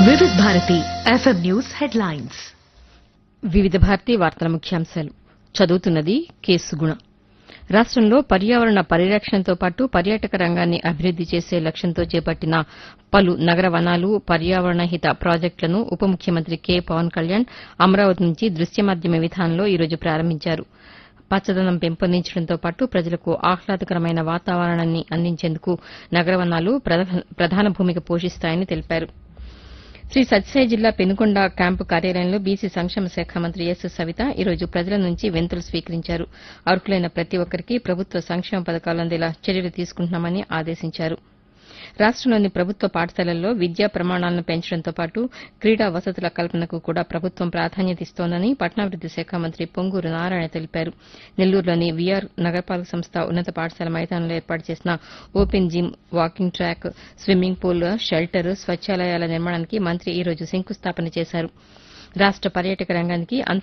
వివిధ Bharati FM news headlines వివిధ భారతి వార్తల ముఖ్యాంశాలు చదువుతున్నది కేసు గుణ రాష్టంలో పర్యావరణ పరిరక్షణతో పాటు పర్యాటక రంగాన్ని అభివృద్ది చేసే లక్ష్యంతో చేపట్టిన పలు నగర వనాలు పర్యావరణ హిత ప్రాజెక్టులను ఉప ముఖ్యమంత్రి కె పవన్ కళ్యాణ్ అమరావతి నుంచి దృశ్య మాధ్యమ విధానంలో ఈరోజు ప్రారంభించారు పచ్చదనం పెంపొందించడంతో పాటు ప్రజలకు ఆహ్లాదకరమైన వాతావరణాన్ని అందించేందుకు నగర వనాలు ప్రధా- ప్రధాన భూమిక పోషిస్తాయని తెలిపారు శ్రీ సత్యసాయి జిల్లా పెనుకొండ క్యాంపు కార్యాలయంలో బీసీ సంక్షేమ శాఖ మంత్రి ఎస్ సవిత ఈరోజు ప్రజల నుంచి వెంతులు స్వీకరించారు అర్హులైన ప్రతి ఒక్కరికి ప్రభుత్వ సంక్షేమ పథకాలు అందేలా చర్యలు తీసుకుంటున్నామని ఆదేశించారు రాష్టంలోని ప్రభుత్వ పాఠశాలల్లో విద్యా ప్రమాణాలను పెంచడంతో పాటు క్రీడా వసతుల కల్పనకు కూడా ప్రభుత్వం ప్రాధాన్యత ఇస్తోందని పట్టణాభివృద్ది శాఖ మంత్రి పొంగూరు నారాయణ తెలిపారు నెల్లూరులోని వీఆర్ నగరపాలక సంస్థ ఉన్నత పాఠశాల మైదానంలో ఏర్పాటు చేసిన open gym walking track swimming pool shelter స్వచ్ఛాలయాల నిర్మాణానికి మంత్రి ఈ రోజు శంకుస్థాపన చేశారు రాష్ట పర్యాటక రంగానికి